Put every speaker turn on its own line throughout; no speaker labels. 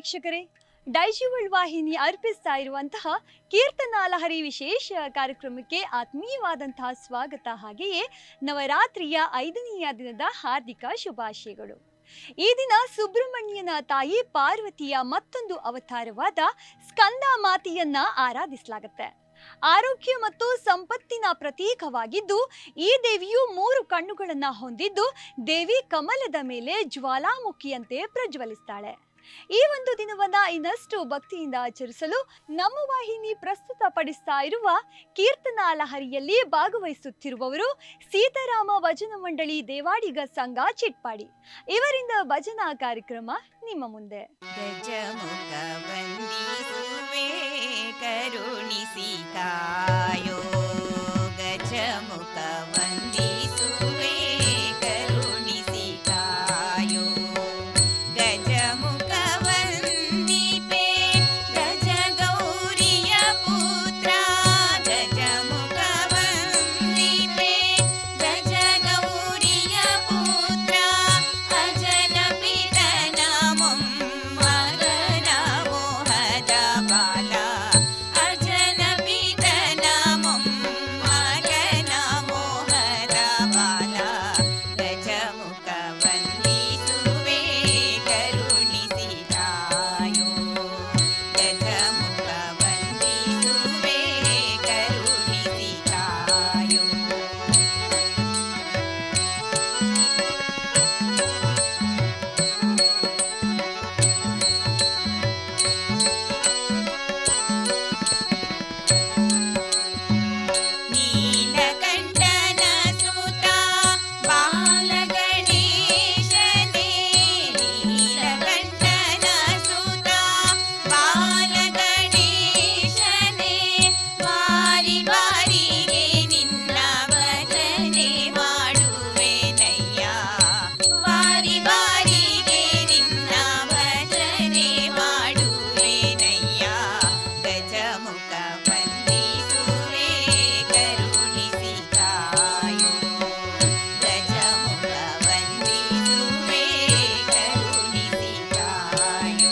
ವೀಕ್ಷಕರೇ ಡೈಶುವಲ್ ವಾಹಿನಿ ಅರ್ಪಿಸ್ತಾ ಇರುವಂತಹ ಕೀರ್ತನಾ ಲಹರಿ ವಿಶೇಷ ಕಾರ್ಯಕ್ರಮಕ್ಕೆ ಆತ್ಮೀಯವಾದಂತಹ ಸ್ವಾಗತ ಹಾಗೆಯೇ ನವರಾತ್ರಿಯ ಐದನೆಯ ದಿನದ ಹಾರ್ದಿಕ ಶುಭಾಶಯಗಳು ಈ ದಿನ ಸುಬ್ರಹ್ಮಣ್ಯನ ತಾಯಿ ಪಾರ್ವತಿಯ ಮತ್ತೊಂದು ಅವತಾರವಾದ ಸ್ಕಂದ ಮಾತೆಯನ್ನ ಆರಾಧಿಸಲಾಗುತ್ತೆ ಆರೋಗ್ಯ ಮತ್ತು ಸಂಪತ್ತಿನ ಪ್ರತೀಕವಾಗಿದ್ದು ಈ ದೇವಿಯು ಮೂರು ಕಣ್ಣುಗಳನ್ನ ಹೊಂದಿದ್ದು ದೇವಿ ಕಮಲದ ಮೇಲೆ ಜ್ವಾಲಾಮುಖಿಯಂತೆ ಪ್ರಜ್ವಲಿಸ್ತಾಳೆ ಈ ಒಂದು ದಿನವನ್ನ ಇನ್ನಷ್ಟು ಭಕ್ತಿಯಿಂದ ಆಚರಿಸಲು ನಮ್ಮ ವಾಹಿನಿ ಪ್ರಸ್ತುತಪಡಿಸ್ತಾ ಇರುವ ಕೀರ್ತನಾ ಲಹರಿಯಲ್ಲಿ ಭಾಗವಹಿಸುತ್ತಿರುವವರು ಸೀತಾರಾಮ ಭಜನ ಮಂಡಳಿ ದೇವಾಡಿಗ ಸಂಘ ಚಿಟ್ಪಾಡಿ ಇವರಿಂದ ಭಜನಾ ಕಾರ್ಯಕ್ರಮ ನಿಮ್ಮ ಮುಂದೆ
ಗಜಮುಖ ವಂದಿಸುವೆ ಕರುಣಿಸಿ ಕಾಯೋ ಗಜಮುಖ ವಂದಿಸುವೆ ಕರುಣಿಸಿ ಕಾಯೋ ಗಜಮುಖ ವಂದಿಪೆ ಗಜ ಗೌರಿಯ ಪುತ್ರ ಗಜಮುಖ ವಂದಿಪೆ ಗಜ ಗೌರಿಯ ಪುತ್ರ ಅಜನ ಪಿತನ ಮೊಮ್ಮಗನ ಮೋಹದ ಬಾಲ ಅಜನ ಪಿತನ ಮೊಮ್ಮಗನ ಮೋಹದ ಬಾಲ ಗಜಮುಖ ವಂದಿಸುವೆ ಕರುಣಿಸಿ ಕಾಯೋ ಗಜಮುಖ ವಂದಿಸುವೆ ಕರುಣಿಸಿ ಕಾಯೋ ನೀಲಕಂಠನ ಸುತ ಬಾಲಗಣೇಶನೇ ನೀಲಕಂಠನ ಸುತ ಬಾಲಗಣೇಶನೇ ಬಾರಿ ಬಾರಿಗೆ ನಿನ್ನ ಭಜನೆ ಮಾಡುವೆನಯ್ಯ ಬಾರಿ ಬಾರಿಗೆ ನಿನ್ನ ಭಜನೆ ಮಾಡುವೆನಯ್ಯ ಗಜಮುಖ ವಂದಿಸುವೆ ಕರುಣಿಸಿ ಕಾಯೋ ಗಜಮುಖ ವಂದಿಸುವೆ ಕರುಣಿಸಿ ಕಾಯೋ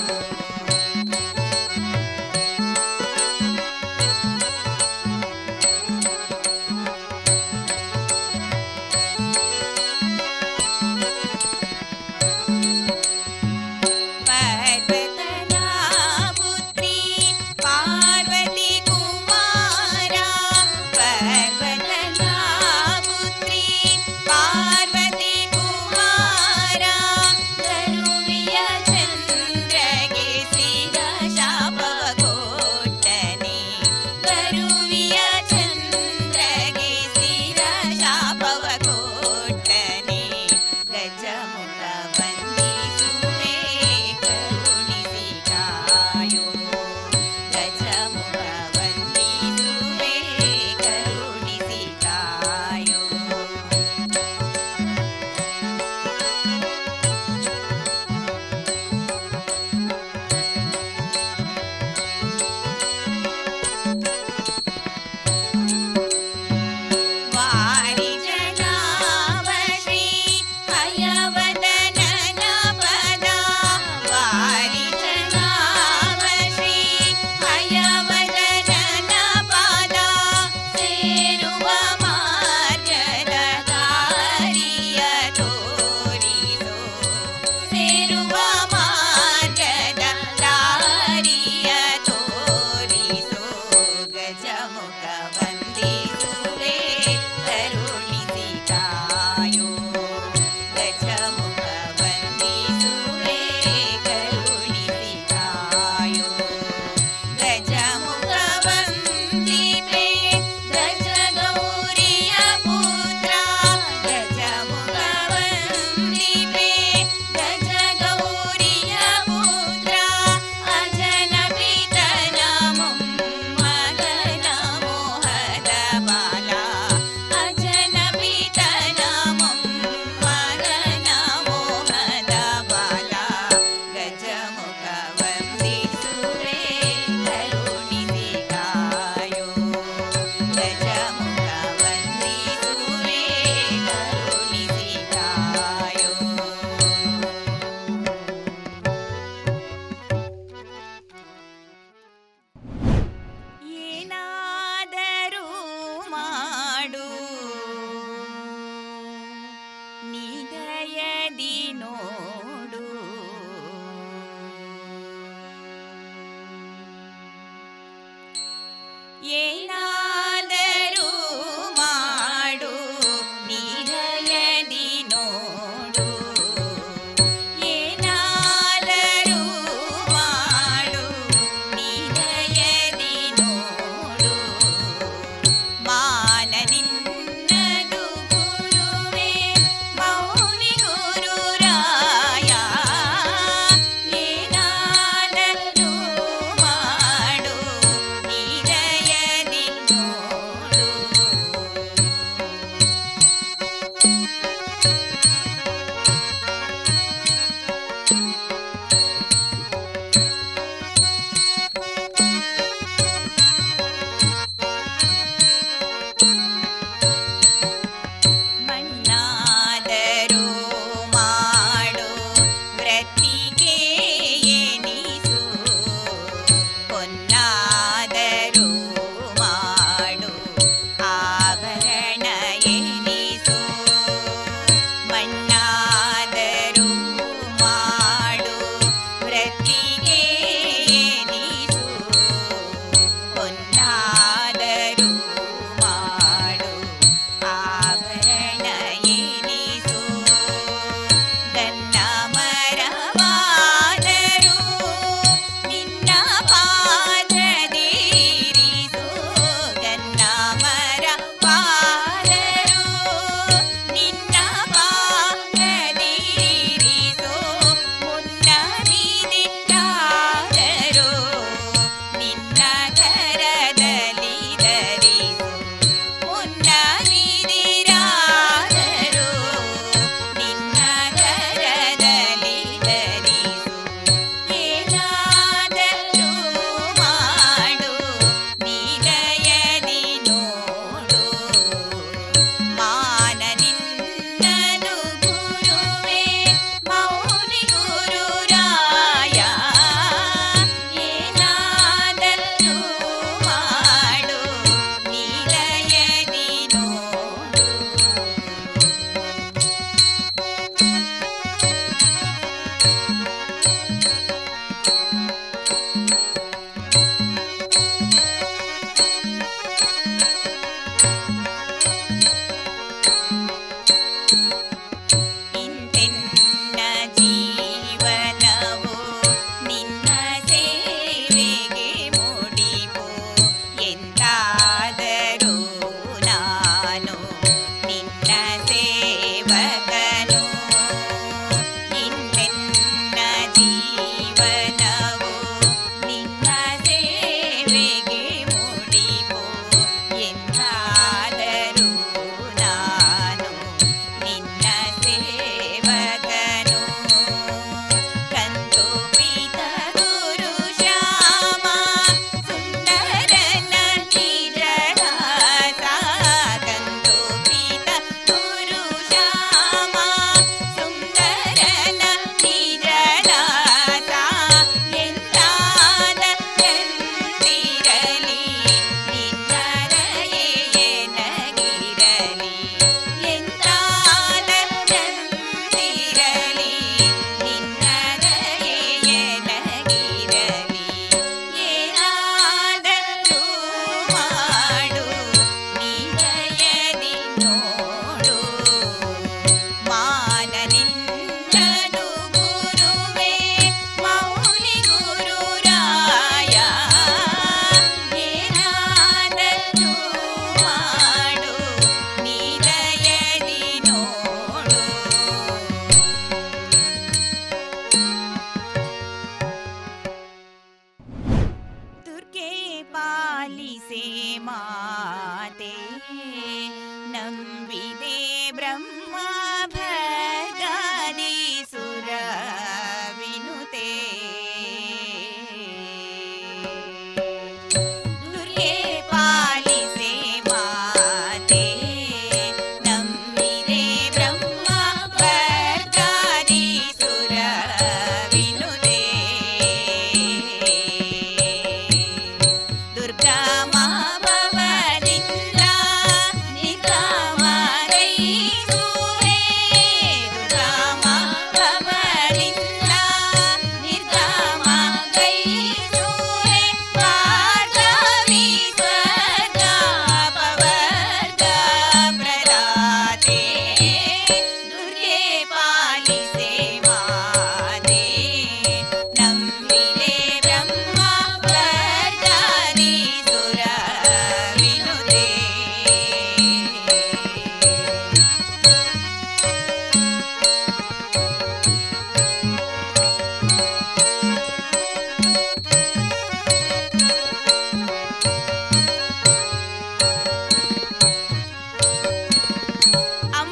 ಪರ್ವತನ ಪುತ್ರಿ ಪಾರ್ವತಿ ಕುಮಾರ ಪರ್ವತನ ಪುತ್ರಿ ಪಾರ್ವತಿ ಕುಮಾರ ಗರುವಿಯ ಚಂದ್ರಗೆ ಸ್ಥಿರ ಶಾಪವ ಕೊಟ್ಟನೆ ಗರುವಿಯ ಚಂದ್ರಗೆ ಸ್ಥಿರ ಶಾಪವ ಕೊಟ್ಟನೆ ಗಜಮುಖ ವಂದಿಸುವೆ ಕರುಣಿಸಿ ಕಾಯೋ ಗಜಮುಖ ವಂದಿಸುವೆ ಕರುಣಿಸಿ ಕಾಯೋ ವಾರಿ ಜನಾವ ಶ್ರೀ ಹಯವದನನ ಪದ ವಾರಿ ಜನಾವ ಶ್ರೀ ಹಯವದನನ ಪದ ಸೇರುವ ಮಾರ್ಗದ ದಾರಿಯ ತೋರಿಸೋ ಸೇರುವ ಮಾರ್ಗದ ದಾರಿಯ ತೋರಿಸೋ ಗಜಮುಖ ವಂದಿಸುವೆ ಕರುಣಿಸಿ ಕಾಯೋ ಗಜಮುಖ ವಂದಿಸುವೆ ಕರುಣಿಸಿ ಕಾಯೋ ಗಜಮುಖ ವಂದಿಪೆ ಗಜ ಗೌರಿಯ ಪುತ್ರ ಗಜಮುಖ ವಂದಿಪೆ ಗಜ ಗೌರಿಯ ಪುತ್ರ ಅಜನ ಪಿತನ ಮೊಮ್ಮಗನ ಮೋಹದ ಬಾಲ ಅಜನ ಪಿತನ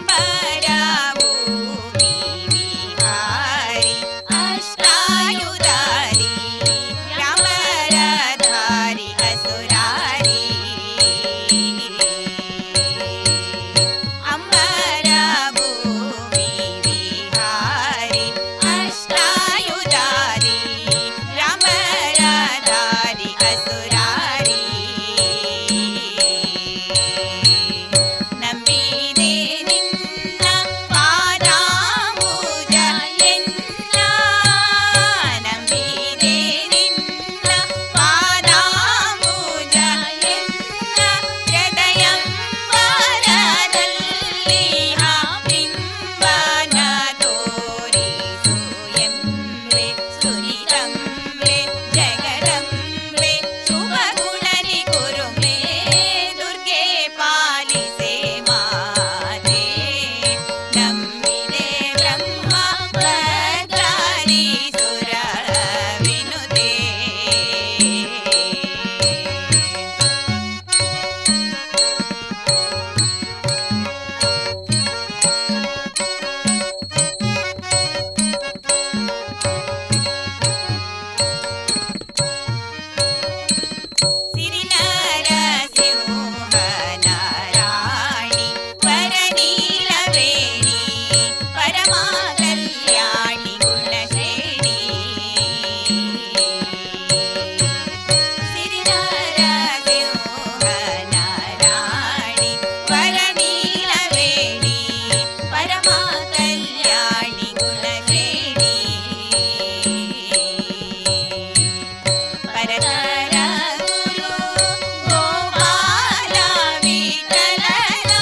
ಭೂಮಿ ವಿಹಾರಿ ಅಷ್ಟಾಯುಧಾರಿ ರಾಮರಧಾರಿ ಅಸುರಾರಿ ಅಂಬರ ಭೂಮಿ ವಿಹಾರಿ ಅಷ್ಟಾಯುಧಾರಿ ರಾಮರಧಾರಿ ಅಸುರಾರಿ ನಂಬಿದೆ ನಿನ್ನ ಪಾದಾಂಬುಜ ಎನ್ನ ನಂಬಿದೆ ನಿನ್ನ ಪಾದಾಂಬುಜ ಎನ್ನ ಹೃದಯಂಬರದಲ್ಲಿ ಆ ಬಿಂಬನ ತೋರಿಸು ಎಂಬೆ ಸುರಿದಂಬೆ ಜಗದಂಬೆ ಶುಭ ಗುಣರಿ ಗುರುಮೆ ದುರ್ಗೆ ಪಾಲಿಸೆ ಮಾತೆ ನಂಬಿದೆ ಬ್ರಹ್ಮ ಭದ್ರಾರಿ ಸುರ ವಿನುತೆ ಸಿರಿನರಸಿಂಹನಾರಾಯಣಿ ವರನೀಲವೇಣಿ ಪರಮಾ ಕಲ್ಯಾಣಿ ಗುಣಶ್ರೇಣಿ ಸಿರಿನರಸಿಂಹನಾರಾಯಣಿ ವರನೀಲವೇಣಿ ಪರಮಾ ಕಲ್ಯಾಣಿ ಗುಣಶ್ರೇಣಿ ಪರತರ ಗುರು ಗೋಪಾಲ ವಿಠಲನ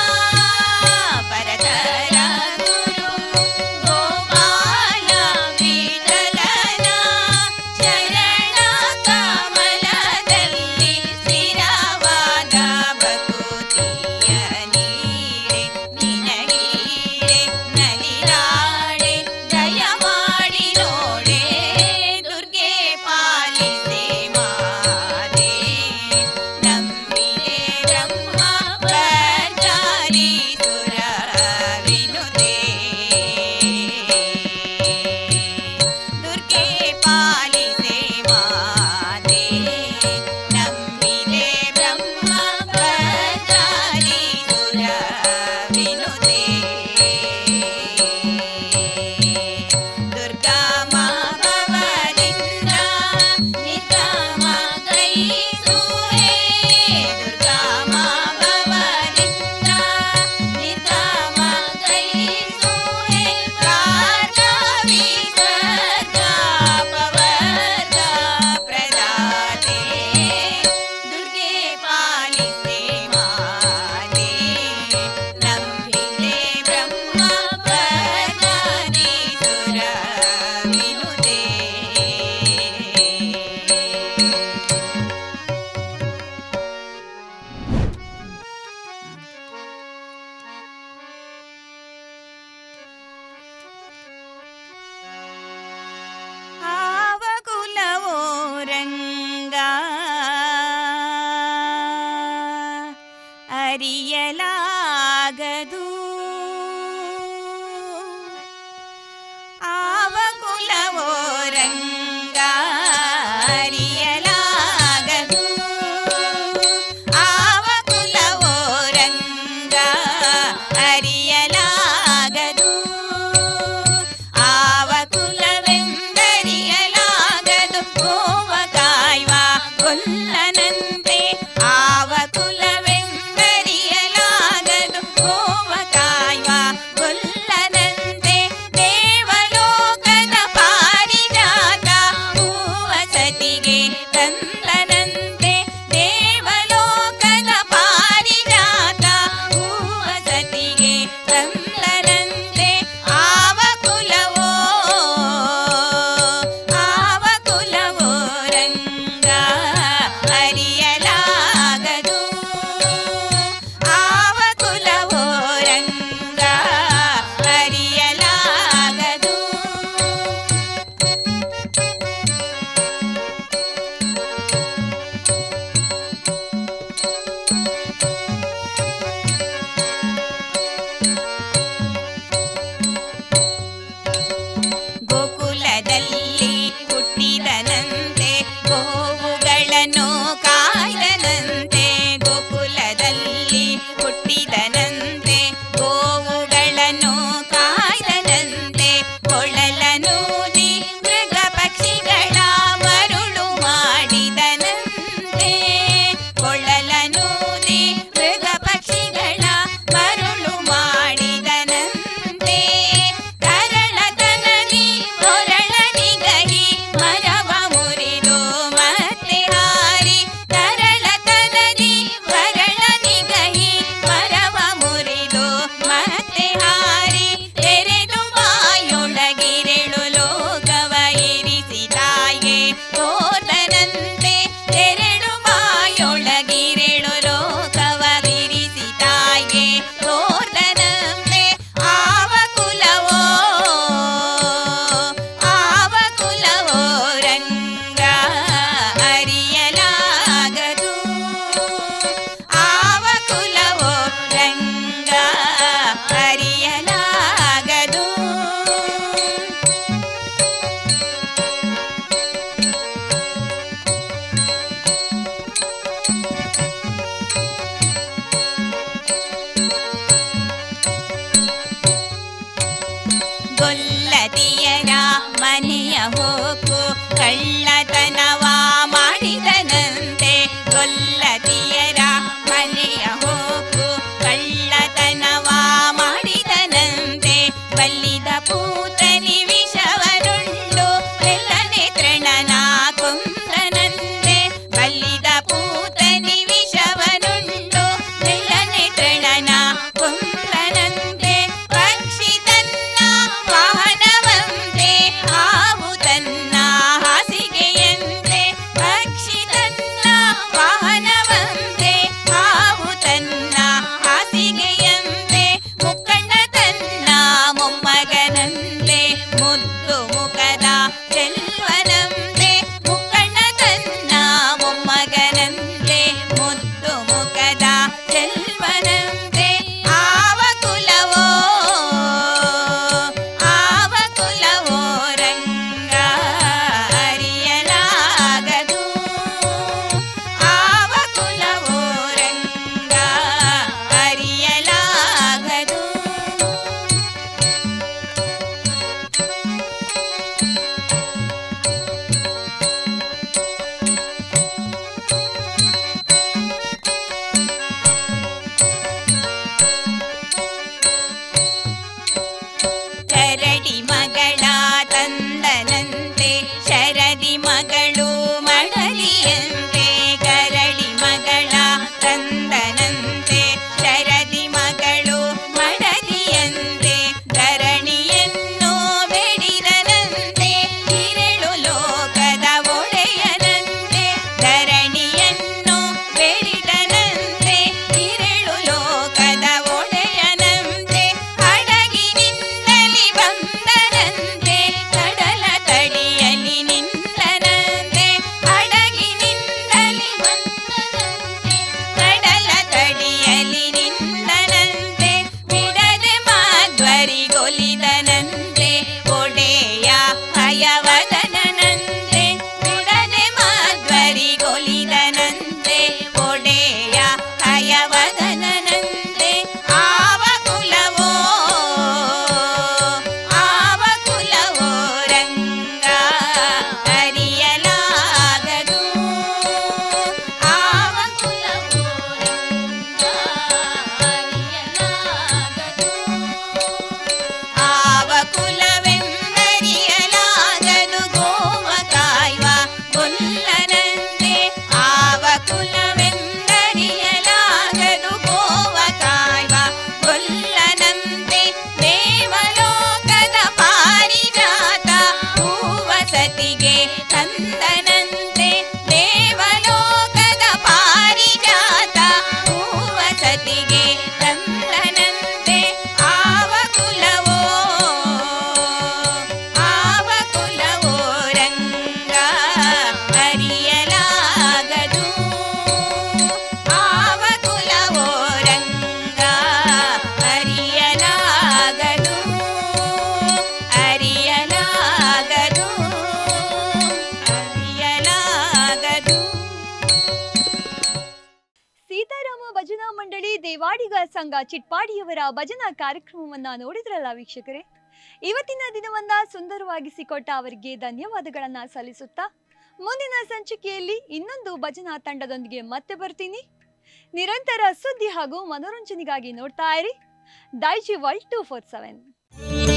ಪರತರ ಗುರು ಗೋಪಾಲ ವಿಠಲನ ಶರಣ ಕಮಲದಲ್ಲಿ ಸ್ಥಿರವಾದ ಭಕುತಿಯ ನೀಡೆ ನಿನಗೀಡೆ ನಲಿದಾಡೆ ದಯ ಮಾಡಿ ನೋಡೆ ದುರ್ಗೆ ಪಾಲಿಸೆ ಮಾತೆ ನಂಬಿದೆ ಬ್ರಹ್ಮ ಭರ್ಜಾರಿ ಸುರ ವಿನುತೆ ದುರ್ಗೆ ಪಾಲಿಸೆ ಮಾತೆ ನಂಬಿದೆ ಬ್ರಹ್ಮ ಭರ್ಜಾರಿ ಸುರ ವಿನುತೆ ದುರ್ಗಾ ಮಾವರಿಂದ ನಿಗಮ ಕೈಸುವೆ ದುರ್ಗಾ ಮಾವರಿಂದ ನಿಗಮ ಕೈಸುವೆ ಪ್ರಾರ್ಥವಿ ಸ್ವರ್ಗ ಪವರ್ಗ ಪ್ರದಾತೆ ದುರ್ಗೆ ಪಾಲಿಸೆ ಮಾತೆ ನಂಬಿದೆ ಬ್ರಹ್ಮ ಭರ್ಜಾರಿ ಸುರ ವಿನುತೆ ಆವ ಕುಲವೋ ರಂಗ ಅರಿಯಲಾಗದು ಆವ ಕುಲವೋ ರಂಗ ಅರಿಯಲಾಗದು ಆವ ಕುಲವೋ ರಂಗ ಅರಿಯಲಾಗದು ಆವ ಕುಲವೆಂದರಿಯಲಾಗದು ಗೋವ ಕಾಯುವ ಕೊಲ್ಲನಂತೆ ಆವ ಕುಲವೆಂದರಿಯಲಾಗದು ಗೋವ ಕಾಯುವ ಕೊಲ್ಲನಂತೆ ದೇವಲೋಕದ ಪಾರಿಜಾತ ಹೂವ ಸತಿಗೆ ಗೊಲ್ಲದಿಯರ ಮನೆಯ ಹೋಗು ಕಳ್ಳತನವ ಮಾಡಿದನಂತೆ ಗೊಲ್ಲದಿಯರ ಮನೆಯ ಹೋಗು ಕಳ್ಳತನವ ಮಾಡಿದನಂತೆ ಬಲ್ಲಿದ ಪೂತನಿ ವಿಷವನುಂಡು ಎಲ್ಲನೆ ತೃಣನ ಕೊಂದನಂತೆ ಬಲ್ಲಿದ ಪೂತನಿ ವಿಷವನುಂಡು ಎಲ್ಲನೆ ತೃಣನ ಕೊಂದನಂತೆ ಪಕ್ಷಿ ತನ್ನ ವಾಹನವಂತೆ ಹಾವು ತನ್ನ ಹಾಸಿಗೆಯಂತೆ ಪಕ್ಷಿ ತನ್ನ ವಾಹನವಂತೆ ಹಾವು ತನ್ನ ಹಾಸಿಗೆಯಂತೆ ಮುಕ್ಕಣ್ಣ ತನ್ನ ಮೊಮ್ಮಗನಂತೆ ಮುದ್ದು ಮುಖದ ಚೆಲ್ವನಂತೆ ಮುಕ್ಕಣ್ಣ ತನ್ನ ಮೊಮ್ಮಗನಂತೆ ಮುದ್ದು ಮುಖದ ಚೆಲ್ವನಂತೆ ಆವ ಕುಲವೋ ಆವ ಕುಲವೋ ರಂಗ ಅರಿಯಲಾಗದು ಆವ ಕುಲವೋ ರಂಗ ಅರಿಯಲಾಗದು ಕರಡಿ ಮಗಳ ತಂದನಂತೆ ಶರದಿ ಮಗಳು ಮಡಲಿಯಂತೆ ಕರಡಿ ಮಗಳ ತಂದನಂತೆ ಶರದಿ ಮಗಳು ಮಡಲಿಯಂತೆ ಧರಣಿಯನ್ನು ಬೆಡಿದನಂತೆ ಹಿರಳು ಲೋಕದ ಒಡೆಯನಂತೆ ಧರಣಿಯನ್ನು ಬೆಡಿದನಂತೆ ಹಿರಳು ಲೋಕದ ಒಡೆಯನಂತೆ ಹಡಗಿನಿಂದಲಿ ಬಂದನಂತೆ ಕಡಲ ತಡಿಯಲಿ ನಿಂದನಂತೆ ಹಡಗಿನಿಂದಲಿ ಬಂದನಂತೆ ಕಡಲ ತಡಿಯಲಿ ನಿಂದನಂತೆ ಬಿಡದೆ ಮಾಧ್ವರಿಗೊಲಿದನಂತೆ ಒಡೆಯ ಭಯವದನಂತೆ ಬಿಡದೆ ಮಾಧ್ವರಿಗೊಲಿದನಂತೆ ಒಡೆಯ ಭಯವದನಂತೆ ಆವ ಕುಲವೋ ಆವ ಕುಲವೋ ರಂಗ ಅರಿಯಲಾಗದು ಆವ ಕುಲವೋ ರಂಗ ಅರಿಯಲಾಗದು ಆವ ಕುಲವೆಂದರಿಯಲಾಗದು ಗೋವ ಕಾಯ್ವ ಕೊಲ್ಲನಂತೆ ಆವ ಕುಲವೆಂದರಿಯಲಾಗದು ಗೋವ ಕಾಯ್ವ ಕೊಲ್ಲನಂತೆ ದೇವಲೋಕದ ಪಾರಿಜಾತ ಹೂವ ಸತಿಗೆ ತಂದನಂತೆ ದೇವಲೋಕದ ಪಾರಿಜಾತ ಹೂವ ಸತಿಗೆ ತಂದನಂತೆ ಆವ ಕುಲವೋ ಆವ ಕುಲವೋ ರಂಗ ಅರಿಯಲಾಗದು ಆವ ಕುಲವೋ ರಂಗ ಅರಿಯಲಾಗದು ಅರಿಯಲಾಗದು ಅರಿಯಲಾಗದು
ಸೀತಾರಾಮ ಭಜನಾ ಮಂಡಳಿ ದೇವಾಡಿಗ ಸಂಘ ಚಿಟ್ಪಾಡಿಯವರ ಭಜನಾ ಕಾರ್ಯಕ್ರಮವನ್ನ ನೋಡಿದ್ರಲ್ಲ ವೀಕ್ಷಕರೇ ಇವತ್ತಿನ ದಿನವನ್ನ ಸುಂದರವಾಗಿಸಿಕೊಟ್ಟ ಅವರಿಗೆ ಧನ್ಯವಾದಗಳನ್ನ ಸಲ್ಲಿಸುತ್ತಾ ಮುಂದಿನ ಸಂಚಿಕೆಯಲ್ಲಿ ಇನ್ನೊಂದು ಭಜನಾ ತಂಡದೊಂದಿಗೆ ಮತ್ತೆ ಬರ್ತೀನಿ ನಿರಂತರ ಸುದ್ದಿ ಹಾಗೂ ಮನೋರಂಜನೆಗಾಗಿ ನೋಡ್ತಾ ಇರಿ Daijiworld two four seven